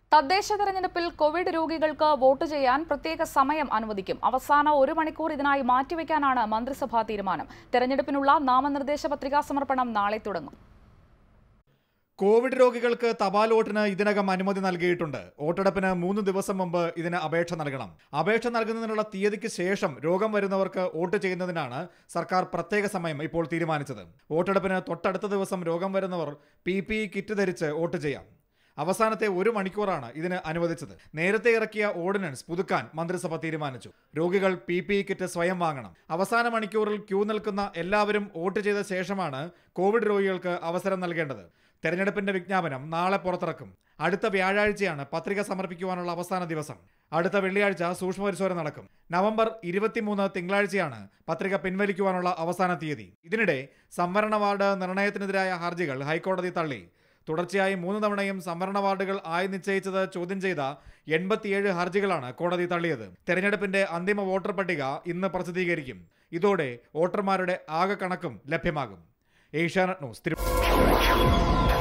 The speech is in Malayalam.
തദ്ദേശ തെരഞ്ഞെടുപ്പിൽ കോവിഡ് രോഗികൾക്ക് വോട്ട് ചെയ്യാൻ പ്രത്യേക സമയം അനുവദിക്കും അവസാന ഒരു മണിക്കൂർ ഇതിനായി മാറ്റിവെക്കാനാണ് മന്ത്രിസഭാ തീരുമാനം തെരഞ്ഞെടുപ്പിനുള്ള നാമനിർദ്ദേശ പത്രികാ സമർപ്പണം നാളെ തുടങ്ങും കോവിഡ് രോഗികൾക്ക് തപാൽ വോട്ടിന് ഇതിനകം അനുമതി നൽകിയിട്ടുണ്ട് വോട്ടെടുപ്പിന് മൂന്ന് ദിവസം മുമ്പ് ഇതിന് അപേക്ഷ നൽകണം അപേക്ഷ നൽകുന്നതിനുള്ള തീയതിക്ക് ശേഷം രോഗം വരുന്നവർക്ക് വോട്ട് ചെയ്യുന്നതിനാണ് സർക്കാർ പ്രത്യേക സമയം ഇപ്പോൾ തീരുമാനിച്ചത് വോട്ടെടുപ്പിന് തൊട്ടടുത്ത ദിവസം രോഗം വരുന്നവർ പി പി ഇ കിറ്റ് ധരിച്ച് വോട്ട് ചെയ്യാം അവസാനത്തെ ഒരു മണിക്കൂറാണ് ഇതിന് അനുവദിച്ചത് നേരത്തെ ഇറക്കിയ ഓർഡിനൻസ് പുതുക്കാൻ മന്ത്രിസഭ തീരുമാനിച്ചു രോഗികൾ പി പി ഇ കിറ്റ് സ്വയം വാങ്ങണം അവസാന മണിക്കൂറിൽ ക്യൂ നിൽക്കുന്ന എല്ലാവരും വോട്ട് ചെയ്ത ശേഷമാണ് കോവിഡ് രോഗികൾക്ക് അവസരം നൽകേണ്ടത് തെരഞ്ഞെടുപ്പിന്റെ വിജ്ഞാപനം നാളെ പുറത്തിറക്കും അടുത്ത വ്യാഴാഴ്ചയാണ് പത്രിക സമർപ്പിക്കുവാനുള്ള അവസാന ദിവസം അടുത്ത വെള്ളിയാഴ്ച സൂക്ഷ്മ പരിശോധന നടക്കും നവംബർ ഇരുപത്തിമൂന്ന് തിങ്കളാഴ്ചയാണ് പത്രിക പിൻവലിക്കുവാനുള്ള അവസാന തീയതി ഇതിനിടെ സംവരണ വാർഡ് നിർണയത്തിനെതിരായ ഹർജികൾ ഹൈക്കോടതി തള്ളി തുടർച്ചയായി മൂന്ന് തവണയും സംവരണ വാർഡുകൾ ആയി നിശ്ചയിച്ചത് ചോദ്യം ചെയ്ത എൺപത്തിയേഴ് ഹർജികളാണ് കോടതി തള്ളിയത് തെരഞ്ഞെടുപ്പിന്റെ അന്തിമ വോട്ടർ പട്ടിക ഇന്ന് പ്രസിദ്ധീകരിക്കും ഇതോടെ വോട്ടർമാരുടെ ആകെ കണക്കും ലഭ്യമാകും ഏഷ്യാനെറ്റ് ന്യൂസ് തിരു